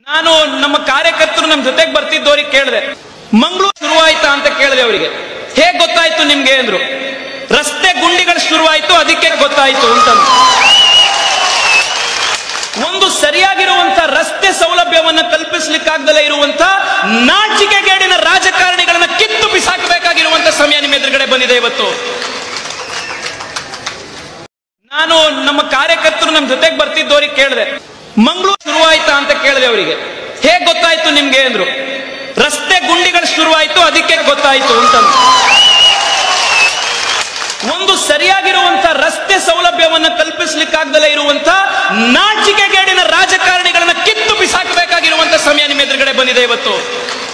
ನಾನು ನಮ್ಮ ಕಾರ್ಯಕರ್ತರು ನಮ್ಮ ಜೊತೆಗೆ ಬರ್ತಿದ್ದವ್ರಿಗೆ ಕೇಳಿದೆ ಮಂಗಳೂರು ಶುರುವಾಯ್ತಾ ಅಂತ ಕೇಳಿದೆ ಅವರಿಗೆ ಹೇಗ್ ಗೊತ್ತಾಯ್ತು ನಿಮ್ಗೆ ಅಂದ್ರು ರಸ್ತೆ ಗುಂಡಿಗಳು ಶುರುವಾಯ್ತು ಅದಕ್ಕೆ ಗೊತ್ತಾಯ್ತು ಅಂತ ಒಂದು ಸರಿಯಾಗಿರುವಂತ ರಸ್ತೆ ಸೌಲಭ್ಯವನ್ನ ಕಲ್ಪಿಸ್ಲಿಕ್ಕಾಗ್ದಲೇ ಇರುವಂತ ನಾಚಿಕೆಗೇಡಿನ ರಾಜಕಾರಣಿಗಳನ್ನ ಕಿತ್ತು ಬಿಸಾಕಬೇಕಾಗಿರುವಂತ ಸಮಯ ನಿಮ್ಮ ಎದುರುಗಡೆ ಬಂದಿದೆ ಇವತ್ತು ನಾನು ನಮ್ಮ ಕಾರ್ಯಕರ್ತರು ನಮ್ಮ ಜೊತೆಗೆ ಬರ್ತಿದ್ದವ್ರಿಗೆ ಕೇಳಿದೆ ಮಂಗಳೂರು ಶುರುವಾಯ್ತಾ ಅಂತ ಕೇಳಿದೆ ಅವರಿಗೆ ಹೇಗ್ ಗೊತ್ತಾಯ್ತು ನಿಮ್ಗೆ ಅಂದ್ರು ರಸ್ತೆ ಗುಂಡಿಗಳು ಶುರುವಾಯ್ತು ಅದಕ್ಕೆ ಗೊತ್ತಾಯ್ತು ಅಂತ ಒಂದು ಸರಿಯಾಗಿರುವಂತ ರಸ್ತೆ ಸೌಲಭ್ಯವನ್ನ ಕಲ್ಪಿಸ್ಲಿಕ್ಕಾಗ್ದಲೇ ಇರುವಂತ ನಾಚಿಕೆಗೇಡಿನ ರಾಜಕಾರಣಿಗಳನ್ನ ಕಿತ್ತು ಬಿಸಾಕಬೇಕಾಗಿರುವಂತ ಸಮಯ ನಿಮ್ಮ ಎದುರುಗಡೆ ಬಂದಿದೆ ಇವತ್ತು